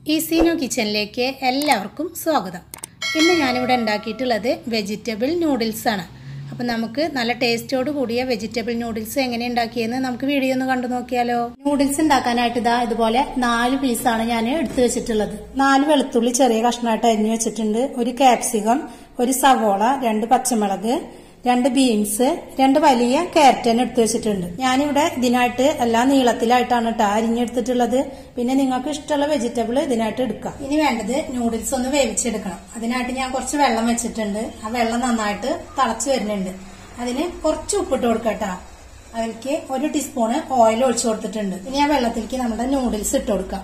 ഈസീനോ കിച്ചണിലേക്ക് എല്ലാവർക്കും സ്വാഗതം ഇന്ന് ഞാനിവിടെ ഉണ്ടാക്കിയിട്ടുള്ളത് വെജിറ്റബിൾ നൂഡിൽസ് ആണ് അപ്പം നമുക്ക് നല്ല ടേസ്റ്റോട് കൂടിയ വെജിറ്റബിൾ നൂഡിൽസ് എങ്ങനെ ഉണ്ടാക്കിയെന്ന് നമുക്ക് വീഡിയോ ഒന്ന് കണ്ടു നോക്കിയാലോ നൂഡിൽസ് ഉണ്ടാക്കാനായിട്ട് ഇതാ ഇതുപോലെ നാല് പീസാണ് ഞാൻ എടുത്തു വെച്ചിട്ടുള്ളത് നാല് വെളുത്തുള്ളി ചെറിയ കഷ്ണമായിട്ട് അരിഞ്ഞു വെച്ചിട്ടുണ്ട് ഒരു ക്യാപ്സികം ഒരു സവോള രണ്ട് പച്ചമുളക് രണ്ട് ബീൻസ് രണ്ട് വലിയ ക്യാരറ്റൻ എടുത്തു വെച്ചിട്ടുണ്ട് ഞാനിവിടെ ഇതിനായിട്ട് എല്ലാ നീളത്തിലായിട്ടാണ് കേട്ടോ അരിഞ്ഞെടുത്തിട്ടുള്ളത് പിന്നെ നിങ്ങൾക്ക് ഇഷ്ടമുള്ള വെജിറ്റബിൾ ഇതിനായിട്ട് എടുക്കാം ഇനി വേണ്ടത് നൂഡിൽസ് ഒന്ന് വേവിച്ചെടുക്കണം അതിനായിട്ട് ഞാൻ കുറച്ച് വെള്ളം വെച്ചിട്ടുണ്ട് ആ വെള്ളം നന്നായിട്ട് തിളച്ച് വരുന്നുണ്ട് അതിന് കുറച്ച് ഉപ്പിട്ട് കൊടുക്കട്ടോ അതിലേക്ക് ഒരു ടീസ്പൂണ് ഓയിൽ ഒഴിച്ചു കൊടുത്തിട്ടുണ്ട് ഇനി ആ വെള്ളത്തിലേക്ക് നമ്മുടെ നൂഡിൽസ് ഇട്ട് കൊടുക്കാം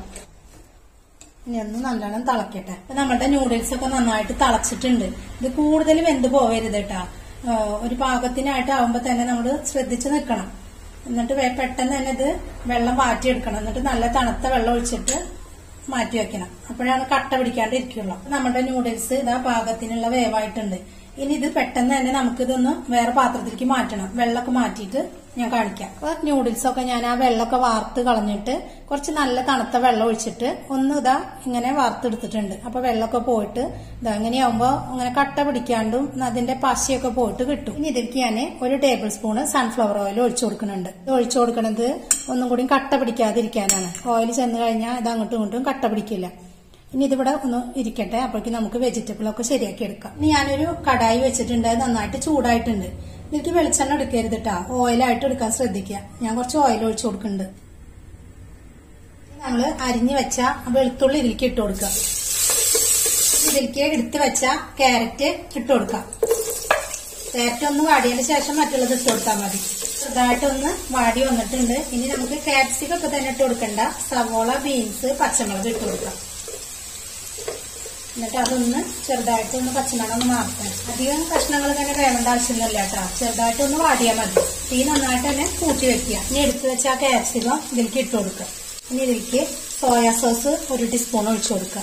ഇനി ഒന്ന് നല്ലോണം തിളക്കട്ടെ അപ്പൊ നമ്മുടെ നൂഡിൽസ് ഒക്കെ നന്നായിട്ട് തിളച്ചിട്ടുണ്ട് ഇത് കൂടുതൽ വെന്ത് പോവരുത് കേട്ടാ ഒരു പാകത്തിനായിട്ട് ആവുമ്പോ തന്നെ നമ്മൾ ശ്രദ്ധിച്ച് നിൽക്കണം എന്നിട്ട് വേ- പെട്ടെന്ന് തന്നെ ഇത് വെള്ളം വാറ്റിയെടുക്കണം എന്നിട്ട് നല്ല തണുത്ത വെള്ളം ഒഴിച്ചിട്ട് മാറ്റി വെക്കണം അപ്പോഴാണ് കട്ട പിടിക്കാണ്ട് ഇരിക്കുള്ളൂ അപ്പൊ നമ്മുടെ നൂഡിൽസ് ഇതാ പാകത്തിനുള്ള വേവായിട്ടുണ്ട് ഇനി ഇത് പെട്ടെന്ന് തന്നെ നമുക്കിതൊന്ന് വേറെ പാത്രത്തിലേക്ക് മാറ്റണം വെള്ളമൊക്കെ മാറ്റിയിട്ട് ഞാൻ കാണിക്കാം അപ്പൊ നൂഡിൽസ് ഒക്കെ ഞാൻ ആ വെള്ളമൊക്കെ വാർത്ത് കളഞ്ഞിട്ട് കുറച്ച് നല്ല തണുത്ത വെള്ളം ഒഴിച്ചിട്ട് ഒന്ന് ഇതാ ഇങ്ങനെ വാർത്തെടുത്തിട്ടുണ്ട് അപ്പൊ വെള്ളമൊക്കെ പോയിട്ട് ഇതാ ഇങ്ങനെയാവുമ്പോ ഇങ്ങനെ കട്ട പിടിക്കാണ്ടും അതിന്റെ പശയൊക്കെ പോയിട്ട് കിട്ടും ഇനി ഇതിലേക്ക് ഞാൻ ഒരു ടേബിൾ സ്പൂണ് സൺഫ്ലവർ ഓയിൽ ഒഴിച്ചു കൊടുക്കുന്നുണ്ട് ഇത് ഒഴിച്ചു കൊടുക്കുന്നത് ഒന്നും കൂടി കട്ട പിടിക്കാതിരിക്കാനാണ് ഓയിൽ ചെന്ന് കഴിഞ്ഞാൽ ഇത് അങ്ങോട്ടും ഇങ്ങോട്ടും കട്ട പിടിക്കില്ല ഇനി ഇതിവിടെ ഒന്ന് ഇരിക്കട്ടെ അപ്പോഴേക്കും നമുക്ക് വെജിറ്റബിൾ ഒക്കെ ശരിയാക്കി എടുക്കാം ഇനി ഞാനൊരു കടായി വെച്ചിട്ടുണ്ട് അത് നന്നായിട്ട് ചൂടായിട്ടുണ്ട് ഇതിലേക്ക് വെളിച്ചെണ്ണ എടുക്കരുത് കേട്ടാ ഓയിലായിട്ട് എടുക്കാൻ ശ്രദ്ധിക്കുക ഞാൻ കുറച്ച് ഓയിൽ ഒഴിച്ചു കൊടുക്കുന്നുണ്ട് നമ്മള് അരിഞ്ഞു വെച്ച വെളുത്തുള്ളി ഇതിലേക്ക് ഇട്ട് കൊടുക്കുക ഇതിലേക്ക് എടുത്ത് വെച്ച ക്യാരറ്റ് ഇട്ട് കൊടുക്കാം ക്യാരറ്റ് ഒന്ന് വാടിയതിന് ശേഷം മറ്റുള്ളത് ഇട്ട് കൊടുത്താൽ മതി ചെറുതായിട്ടൊന്ന് വാടി വന്നിട്ടുണ്ട് ഇനി നമുക്ക് ക്യാപ്സികം ഒക്കെ തന്നെ ഇട്ട് കൊടുക്കണ്ട സവോള ബീൻസ് പച്ചമുളക് ഇട്ട് കൊടുക്കാം എന്നിട്ട് അതൊന്ന് ചെറുതായിട്ട് ഒന്ന് പച്ചമണം ഒന്ന് മാറട്ടെ അധികം കഷ്ണങ്ങൾ തന്നെ വേവേണ്ട ആവശ്യമൊന്നുമില്ല കേട്ടോ ചെറുതായിട്ട് ഒന്ന് വാടിയാൽ മതി തീ നന്നായിട്ട് തന്നെ കൂട്ടി വെക്കുക ഇനി എടുത്തു വെച്ച ആ ക്യാപ്സികം ഇതിലേക്ക് ഇട്ട് കൊടുക്കുക ഇനി ഇതിലേക്ക് സോയാ സോസ് ഒരു ടീസ്പൂൺ ഒഴിച്ചു കൊടുക്കുക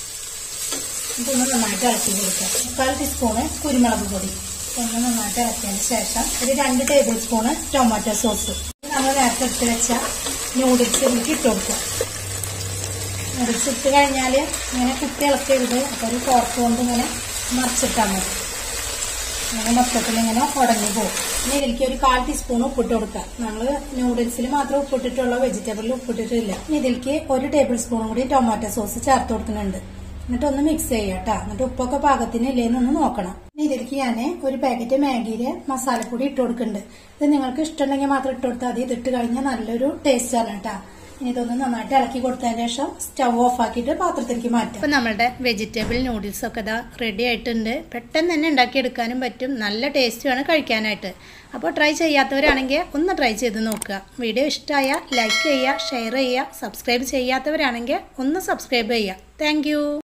ഇതൊന്ന് നന്നായിട്ട് ഇളക്കി കൊടുക്കുക മുക്കാൽ ടീസ്പൂണ് കുരുമുളക് പൊടി ഒന്ന് നന്നായിട്ട് ഇളക്കിയതിന് ശേഷം ഒരു രണ്ട് ടേബിൾ സ്പൂണ് ടൊമാറ്റോ സോസ് നമ്മൾ നേരത്തെ എടുത്ത് വെച്ച നൂഡിൽസ് ഇതിലേക്ക് ഇട്ട് കൊടുക്കുക നൂഡിൽസ് ഇട്ട് കഴിഞ്ഞാൽ ഇങ്ങനെ കുത്തി ഇളക്കരുത് അപ്പോൾ ഒരു ഫോർക്ക് കൊണ്ട് ഇങ്ങനെ മറിച്ചിട്ടാൽ മതി അങ്ങനെ മൊത്തത്തിൽ ഇങ്ങനെ ഉടഞ്ഞു പോകും ഇനി ഇതിലേക്ക് ഒരു കാൽ ടീസ്പൂൺ ഉപ്പിട്ട് കൊടുക്കുക നമ്മൾ നൂഡിൽസിൽ മാത്രം ഉപ്പിട്ടിട്ടുള്ള വെജിറ്റബിളിൽ ഉപ്പിട്ടിട്ടില്ല ഇനി ഇതിലേക്ക് ഒരു ടേബിൾ സ്പൂണും കൂടി ടൊമാറ്റോ സോസ് ചേർത്ത് കൊടുക്കുന്നുണ്ട് എന്നിട്ട് ഒന്ന് മിക്സ് ചെയ്യുക കേട്ടോ എന്നിട്ട് ഉപ്പൊക്കെ പാകത്തിന് ഇല്ലേന്ന് ഒന്ന് നോക്കണം ഇനി ഇതിലേക്ക് ഞാൻ ഒരു പാക്കറ്റ് മാഗിയിലെ മസാലപ്പൊടി ഇട്ട് കൊടുക്കുന്നുണ്ട് ഇത് നിങ്ങൾക്ക് ഇഷ്ടമുണ്ടെങ്കിൽ മാത്രം ഇട്ട് കൊടുത്താൽ മതി ഇതിട്ട് കഴിഞ്ഞാൽ നല്ലൊരു ടേസ്റ്റ് ആണ് കേട്ടോ ഇനി ഇതൊന്ന് നന്നായിട്ട് ഇളക്കി കൊടുത്തതിന് ശേഷം സ്റ്റവ് ഓഫ് ആക്കിയിട്ട് പാത്രത്തിലേക്ക് മാറ്റാം അപ്പോൾ നമ്മുടെ വെജിറ്റബിൾ നൂഡിൽസ് ഒക്കെ ഇതാ റെഡി ആയിട്ടുണ്ട് പെട്ടെന്ന് തന്നെ ഉണ്ടാക്കിയെടുക്കാനും പറ്റും നല്ല ടേസ്റ്റുമാണ് കഴിക്കാനായിട്ട് അപ്പോൾ ട്രൈ ചെയ്യാത്തവരാണെങ്കിൽ ഒന്ന് ട്രൈ ചെയ്ത് നോക്കുക വീഡിയോ ഇഷ്ടമായ ലൈക്ക് ചെയ്യുക ഷെയർ ചെയ്യുക സബ്സ്ക്രൈബ് ചെയ്യാത്തവരാണെങ്കിൽ ഒന്ന് സബ്സ്ക്രൈബ് ചെയ്യുക താങ്ക്